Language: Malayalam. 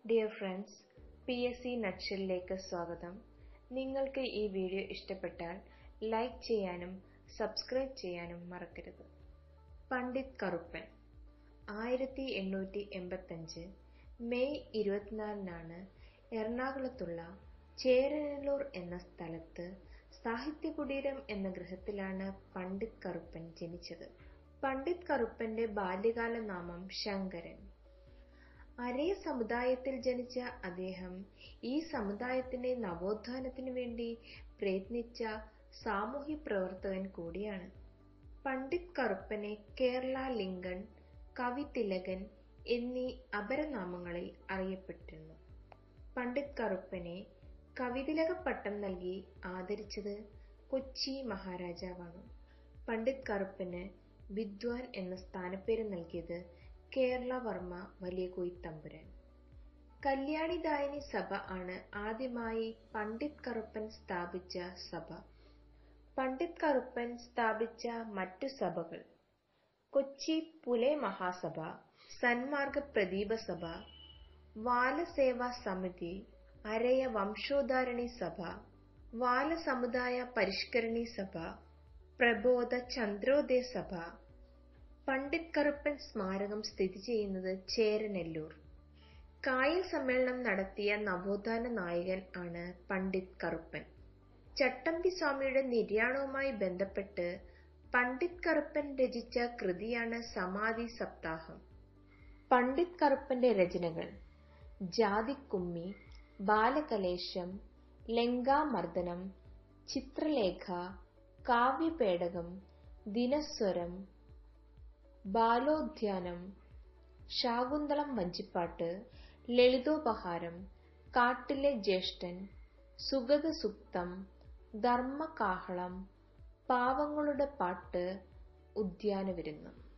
dear friends P S C നട്ഷലിലേക്ക് സ്വാഗതം നിങ്ങൾക്ക് ഈ വീഡിയോ ഇഷ്ടപ്പെട്ടാൽ ലൈക്ക് ചെയ്യാനും സബ്സ്ക്രൈബ് ചെയ്യാനും മറക്കരുത് പണ്ഡിറ്റ് കറുപ്പൻ ആയിരത്തി എണ്ണൂറ്റി എൺപത്തഞ്ച് മെയ് ഇരുപത്തിനാലിനാണ് എറണാകുളത്തുള്ള ചേരനല്ലൂർ എന്ന സ്ഥലത്ത് സാഹിത്യകുടീരം എന്ന ഗൃഹത്തിലാണ് പണ്ഡിറ്റ് കറുപ്പൻ ജനിച്ചത് പണ്ഡിറ്റ് കറുപ്പന്റെ ബാല്യകാല നാമം ശങ്കരൻ അരയ സമുദായത്തിൽ ജനിച്ച അദ്ദേഹം ഈ സമുദായത്തിന്റെ നവോത്ഥാനത്തിനു വേണ്ടി പ്രയത്നിച്ച സാമൂഹ്യ പ്രവർത്തകൻ കൂടിയാണ് പണ്ഡിറ്റ് കറുപ്പനെ കേരള ലിങ്കൺ കവി തിലകൻ എന്നീ അപരനാമങ്ങളിൽ അറിയപ്പെട്ടിരുന്നു പണ്ഡിറ്റ് കറുപ്പനെ കവിതിലക പട്ടം നൽകി ആദരിച്ചത് കൊച്ചി മഹാരാജാവാണ് പണ്ഡിറ്റ് കറുപ്പന് വിദ്വാൻ എന്ന സ്ഥാനപ്പേര് നൽകിയത് കേരളവർമ്മ വലിയ കൊയ്ത്തമ്പുരാൻ കല്യാണിദായനി സഭ ആണ് ആദ്യമായി പണ്ഡിറ്റ് കറുപ്പൻ സ്ഥാപിച്ച സഭ പണ്ഡിറ്റ് കറുപ്പൻ സ്ഥാപിച്ച മറ്റു സഭകൾ കൊച്ചി പുലേ മഹാസഭ സന്മാർഗ പ്രദീപ സഭ വാലസേവാ സമിതി അരയ വംശോദ്ധാരണി സഭ വാലസമുദായ പരിഷ്കരണി സഭ പ്രബോധ ചന്ദ്രോദയ സഭ പണ്ഡിറ്റ് കറുപ്പൻ സ്മാരകം സ്ഥിതി ചെയ്യുന്നത് ചേരനെല്ലൂർ കായൽ സമ്മേളനം നടത്തിയ നവോത്ഥാന നായകൻ ആണ് പണ്ഡിറ്റ് കറുപ്പൻ ചട്ടമ്പി സ്വാമിയുടെ നിര്യാണവുമായി ബന്ധപ്പെട്ട് പണ്ഡിറ്റ് കറുപ്പൻ രചിച്ച കൃതിയാണ് സമാധി സപ്താഹം പണ്ഡിറ്റ് കറുപ്പന്റെ രചനകൾ ജാതിക്കുമ്മി ബാലകലേശം ലങ്കാമർദ്ദനം ചിത്രലേഖ കാവ്യപേടകം ദിനസ്വരം ബാലോദ്യാനം ശാകുന്തളം വഞ്ചിപ്പാട്ട് ലളിതോപഹാരം കാട്ടിലെ ജ്യേഷ്ഠൻ സുഗതസുക്തം ധർമ്മകാഹളം പാവങ്ങളുടെ പാട്ട് ഉദ്യാനവിരുന്ന്